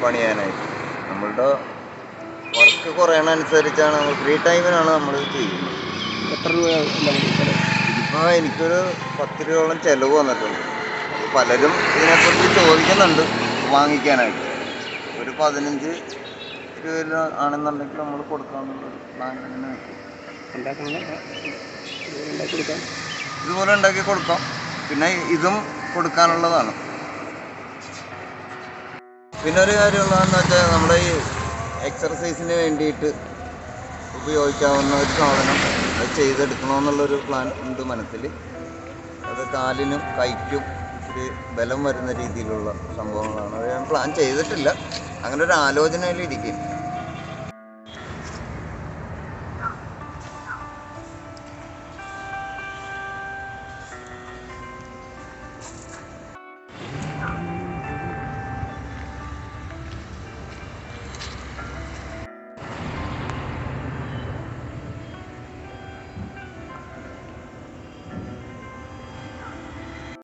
പണിയാനായിട്ട് നമ്മളുടെ വർക്ക് കുറയണനുസരിച്ചാണ് നമ്മൾ ഫ്രീ ടൈമിനാണ് നമ്മൾ ചെയ്യുന്നത് എത്ര രൂപ ഉണ്ടാവും ചിലവ്? ഇതിപ്പോൾ എനിക്കൊരു പത്ത് രൂപയോളം ചിലവ് വന്നിട്ടുണ്ട് അപ്പോൾ പലരും ഇതിനെക്കുറിച്ച് ചോദിക്കുന്നുണ്ട് വാങ്ങിക്കാനായിട്ട് ഒരു പതിനഞ്ച് രൂപ ആണെന്നുണ്ടെങ്കിൽ നമ്മൾ കൊടുക്കാമെന്നുള്ളൊരു പ്ലാൻ അങ്ങനെ വെക്കും ഉണ്ടാക്കണമെങ്കിൽ ഉണ്ടാക്കി കൊടുക്കാം ഇതുപോലെ ഉണ്ടാക്കി കൊടുക്കാം പിന്നെ ഇതും കൊടുക്കാനുള്ളതാണ് പിന്നെ ഒരു കാര്യമുള്ളതെന്ന് വെച്ചാൽ നമ്മുടെ ഈ എക്സർസൈസിന് വേണ്ടിയിട്ട് ഉപയോഗിക്കാവുന്ന ഒരു സാധനം അത് ചെയ്തെടുക്കണമെന്നുള്ളൊരു പ്ലാൻ ഉണ്ട് മനസ്സിൽ അത് കാലിനും കൈക്കും ഒരു ബലം വരുന്ന രീതിയിലുള്ള സംഭവങ്ങളാണ് അത് ഞാൻ പ്ലാൻ ചെയ്തിട്ടില്ല അങ്ങനെ ഒരു ആലോചനയിൽ ഇരിക്കും